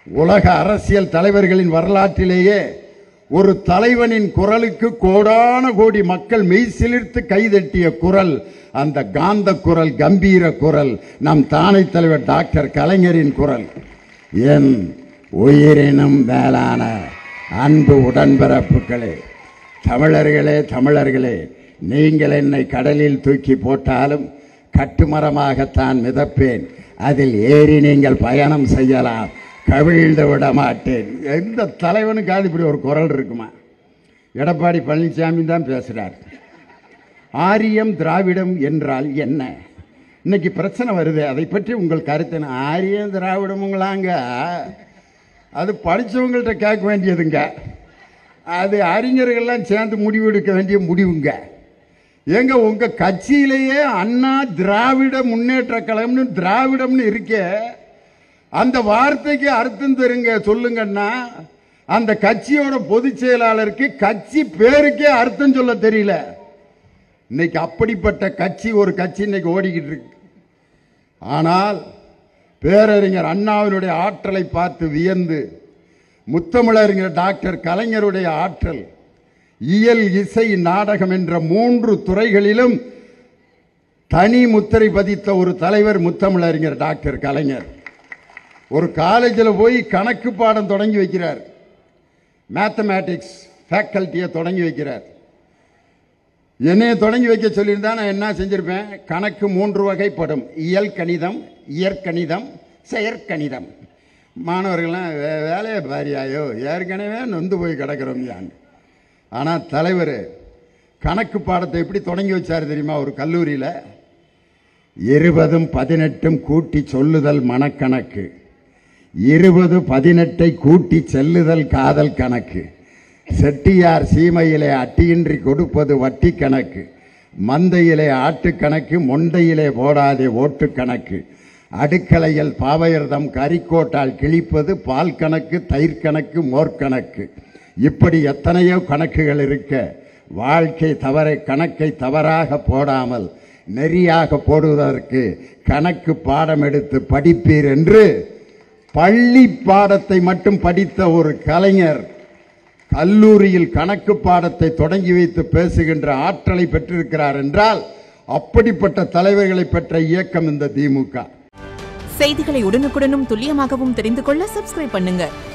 உலக அரசியல் தலைவர்களின் வரலாற்றிலேயே ஒரு தலைவனின் குரலுக்கு கோடான கோடி மக்கள் மெய் சிலிர்த்து கைதட்டிய குரல் அந்த காந்த குரல் கம்பீர குரல் நம் தானை தலைவர் டாக்டர் கலைஞரின் குரல் என் உயிரினும் மேலான அன்பு உடன்பிறப்புகளே தமிழர்களே தமிழர்களே நீங்கள் என்னை கடலில் தூக்கி போட்டாலும் கட்டுமரமாகத்தான் மிதப்பேன் அதில் ஏறி நீங்கள் பயணம் செய்யலாம் கவிழ்ந்து விட மாட்டேன் எந்த தலைவனுக்காவது இப்படி ஒரு குரல் இருக்குமா எடப்பாடி பழனிசாமி தான் பேசுகிறார் ஆரியம் திராவிடம் என்றால் என்ன இன்னைக்கு பிரச்சனை வருது அதை பற்றி உங்கள் கருத்து என்ன? ஆரியம் திராவிடமுங்களாங்க அது படித்தவங்கள்ட்ட கேட்க வேண்டியதுங்க அது அறிஞர்கள்லாம் சேர்ந்து முடிவெடுக்க வேண்டிய முடிவுங்க ஏங்க உங்க கட்சியிலேயே அண்ணா திராவிட முன்னேற்ற கழகம்னு திராவிடம்னு இருக்கே அந்த வார்த்தைக்கு அர்த்தம் தெரிங்க சொல்லுங்கன்னா அந்த கட்சியோட பொதுச் செயலாளருக்கு கட்சி பேருக்கே அர்த்தம் சொல்ல தெரியல இன்னைக்கு அப்படிப்பட்ட கட்சி ஒரு கட்சி இன்னைக்கு ஓடிக்கிட்டு இருக்கு ஆனால் பேரறிஞர் அண்ணாவினுடைய ஆற்றலை பார்த்து வியந்து முத்தமிழறிஞர் டாக்டர் கலைஞருடைய ஆற்றல் இயல் இசை நாடகம் என்ற மூன்று துறைகளிலும் தனி முத்திரை பதித்த ஒரு தலைவர் முத்தமிழறிஞர் டாக்டர் கலைஞர் ஒரு காலேஜில் போய் கணக்கு பாடம் தொடங்கி வைக்கிறார் மேத்தமேட்டிக்ஸ் ஃபேக்கல்ட்டியை தொடங்கி வைக்கிறார் என்னைய தொடங்கி வைக்க சொல்லியிருந்தா நான் என்ன செஞ்சிருப்பேன் கணக்கு மூன்று வகைப்படும் இயல் கணிதம் இயற்கணிதம் செயற்கணிதம் மாணவர்கள்லாம் வே வேலையை பாரியாயோ ஏற்கனவே நொந்து போய் கிடக்கிறோம் யான் ஆனால் தலைவர் கணக்கு பாடத்தை எப்படி தொடங்கி வச்சார் தெரியுமா ஒரு கல்லூரியில் இருபதும் பதினெட்டும் கூட்டி சொல்லுதல் மனக்கணக்கு இருபது பதினெட்டை கூட்டி செல்லுதல் காதல் கணக்கு செட்டியார் சீமையிலே அட்டியின்றி கொடுப்பது வட்டி கணக்கு மந்தையிலே ஆட்டு கணக்கு மொண்டையிலே போடாதே ஓட்டு கணக்கு அடுக்கலையில் பாவையர்தம் கறிக்கோட்டால் கிழிப்பது பால் கணக்கு தயிர் கணக்கு மோர் கணக்கு இப்படி எத்தனையோ கணக்குகள் இருக்க வாழ்க்கை தவறை கணக்கை தவறாக போடாமல் நெறியாக போடுவதற்கு கணக்கு பாடம் எடுத்து படிப்பீர் என்று பள்ளி பாடத்தை மட்டும் படித்த ஒரு கலைஞர் கல்லூரியில் கணக்கு பாடத்தை தொடங்கி வைத்து பேசுகின்ற ஆற்றலை பெற்றிருக்கிறார் என்றால் அப்படிப்பட்ட தலைவர்களை பெற்ற இயக்கம் இந்த திமுக செய்திகளை உடனுக்குடனும் துல்லியமாகவும் தெரிந்து கொள்ள சப்ஸ்கிரைப் பண்ணுங்க